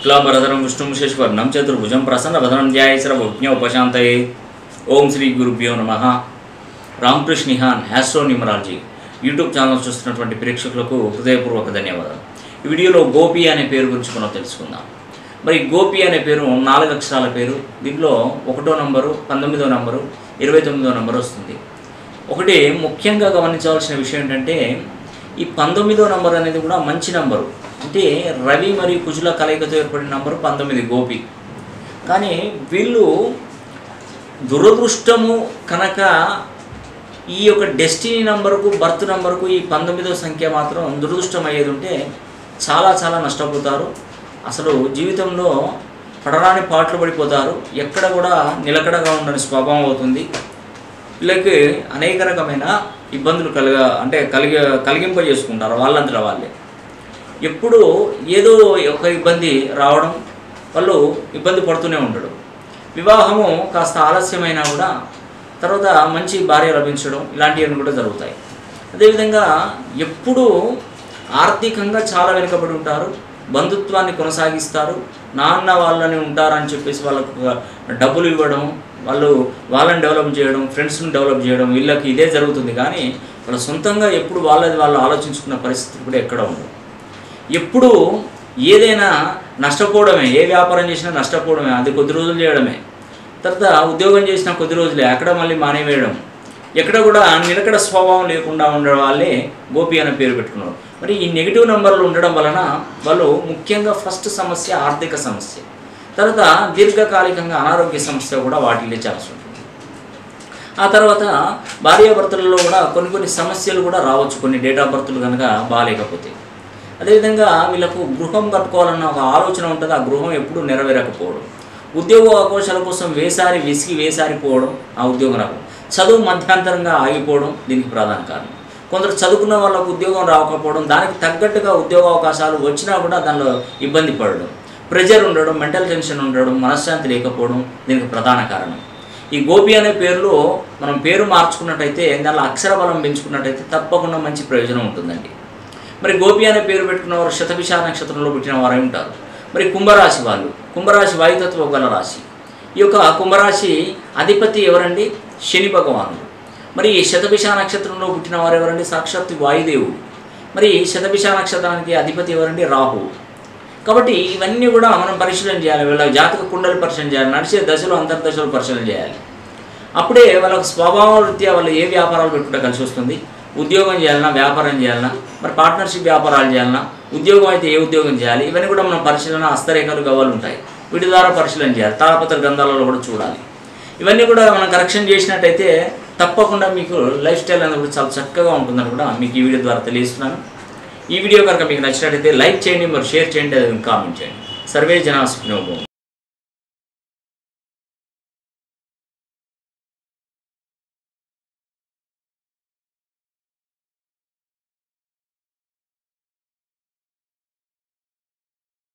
శుక్లాంబరధరం విష్ణుం శశివర్ణం చతుర్భుజం ప్రసన్నవదనం ధ్యాయేశ్వర విజ్ఞ ఉపశాంతయే ఓం శ్రీ గురుభ్యో నమ రామకృష్ణ నిహాన్ యాస్ట్రో న్యూమరాలజీ యూట్యూబ్ ఛానల్ చూస్తున్నటువంటి ప్రేక్షకులకు హృదయపూర్వక ధన్యవాదాలు ఈ వీడియోలో గోపి అనే పేరు గురించి మనం తెలుసుకుందాం మరి గోపి అనే పేరు నాలుగు అక్షరాల పేరు దీంట్లో ఒకటో నంబరు పంతొమ్మిదో నంబరు ఇరవై తొమ్మిదో నంబరు వస్తుంది ఒకటి ముఖ్యంగా గమనించవలసిన విషయం ఏంటంటే ఈ పంతొమ్మిదో నంబర్ అనేది కూడా మంచి నంబరు అంటే రవి మరియు కుజుల కలయికతో ఏర్పడిన నంబరు పంతొమ్మిది గోపి కానీ వీళ్ళు దురదృష్టము కనుక ఈ యొక్క డెస్టినీ నంబర్కు బర్త్ నంబర్కు ఈ పంతొమ్మిదో సంఖ్య మాత్రం దురదృష్టం అయ్యేది ఉంటే చాలా చాలా నష్టపోతారు అసలు జీవితంలో పడరాని పాటలు పడిపోతారు ఎక్కడ కూడా నిలకడగా ఉండని స్వభావం అవుతుంది వీళ్ళకి అనేక రకమైన ఇబ్బందులు కలగ అంటే కలిగ కలిగింపజేసుకుంటారు వాళ్ళంతటా వాళ్ళే ఎప్పుడు ఏదో ఒక ఇబ్బంది రావడం వాళ్ళు ఇబ్బంది పడుతూనే ఉండడం వివాహము కాస్త ఆలస్యమైనా కూడా తర్వాత మంచి భార్య లభించడం ఇలాంటివన్నీ కూడా జరుగుతాయి అదేవిధంగా ఎప్పుడూ ఆర్థికంగా చాలా వెనుకబడి ఉంటారు బంధుత్వాన్ని కొనసాగిస్తారు నాన్న వాళ్ళని ఉంటారని చెప్పేసి వాళ్ళకు డబ్బులు ఇవ్వడం వాళ్ళు వాళ్ళని డెవలప్ చేయడం ఫ్రెండ్స్ని డెవలప్ చేయడం వీళ్ళకి ఇదే జరుగుతుంది కానీ వాళ్ళ సొంతంగా ఎప్పుడు వాళ్ళది వాళ్ళు ఆలోచించుకున్న పరిస్థితి కూడా ఎక్కడ ఉండదు ఎప్పుడు ఏదైనా నష్టపోవడమే ఏ వ్యాపారం చేసినా నష్టపోవడమే అది కొద్ది రోజులు చేయడమే తర్వాత ఉద్యోగం చేసిన కొద్ది రోజులే అక్కడ మళ్ళీ మానేవేయడం ఎక్కడ కూడా నిలకడ స్వభావం లేకుండా ఉండడం వాళ్ళే గోపి అనే పేరు పెట్టుకున్నారు మరి ఈ నెగిటివ్ నెంబర్లు ఉండడం వలన వాళ్ళు ముఖ్యంగా ఫస్ట్ సమస్య ఆర్థిక సమస్య తర్వాత దీర్ఘకాలికంగా అనారోగ్య సమస్య కూడా వాటిల్లే ఛాన్స్ ఉంటుంది ఆ తర్వాత భార్యాభర్తలలో కూడా కొన్ని కొన్ని సమస్యలు కూడా రావచ్చు కొన్ని డేట్ ఆఫ్ బర్త్లు కనుక బాగాలేకపోతే అదేవిధంగా వీళ్ళకు గృహం కట్టుకోవాలన్న ఒక ఆలోచన ఉంటుంది ఆ గృహం ఎప్పుడూ నెరవేరకపోవడం ఉద్యోగ అవకాశాల కోసం వేసారి విసిగి వేసారి పోవడం ఆ ఉద్యోగం రావడం చదువు మధ్యాంతరంగా ఆగిపోవడం దీనికి ప్రధాన కారణం కొందరు చదువుకున్న వాళ్ళకు ఉద్యోగం రాకపోవడం దానికి తగ్గట్టుగా ఉద్యోగ అవకాశాలు వచ్చినా కూడా దానిలో ఇబ్బంది పడడం ప్రెజర్ ఉండడం మెంటల్ టెన్షన్ ఉండడం మనశ్శాంతి లేకపోవడం దీనికి ప్రధాన కారణం ఈ గోపి అనే పేరులో మనం పేరు మార్చుకున్నట్టయితే దానిలో అక్షర బలం పెంచుకున్నట్టయితే తప్పకుండా మంచి ప్రయోజనం ఉంటుందండి మరి గోపి అనే పేరు పెట్టుకున్న వారు శతభిష నక్షత్రంలో పుట్టిన వారై ఉంటారు మరి కుంభరాశి వాళ్ళు కుంభరాశి వాయుతత్వ గల రాశి ఈ యొక్క కుంభరాశి అధిపతి ఎవరండి శని భగవానుడు మరి శతభిష నక్షత్రంలో పుట్టిన వారు ఎవరండి సాక్షాత్ వాయుదేవుడు మరి శతభిష నక్షత్రానికి అధిపతి ఎవరండి రాహు కాబట్టి ఇవన్నీ కూడా మనం పరిశీలన చేయాలి వీళ్ళ జాతక కుండలు పరిశీలన చేయాలి నడిచే దశలు అంతర్దశలు పరిశీలన చేయాలి అప్పుడే వాళ్ళకు స్వభావ రీత్యా వాళ్ళు ఏ వ్యాపారాలు పెట్టుకుంటే కలిసి వస్తుంది ఉద్యోగం చేయాలన్నా వ్యాపారం చేయాలన్నా మరి పార్ట్నర్షిప్ వ్యాపారాలు చేయాలన్నా ఉద్యోగం అయితే ఏ ఉద్యోగం చేయాలి ఇవన్నీ కూడా మనం పరిశీలన హస్తరేఖలు గవ్వలు ఉంటాయి వీటి ద్వారా పరిశీలన చేయాలి తాళపత్ర గ్రంథాలలో కూడా చూడాలి ఇవన్నీ కూడా మనం కరెక్షన్ చేసినట్టయితే తప్పకుండా మీకు లైఫ్ స్టైల్ అనేది కూడా చాలా చక్కగా ఉంటుందని కూడా మీకు ఈ వీడియో ద్వారా తెలియజేస్తున్నాను ఈ వీడియో కనుక మీకు నచ్చినట్టయితే లైక్ చేయండి మరి షేర్ చేయండి అది కామెంట్ చేయండి సర్వే జనా సుఖినోభవం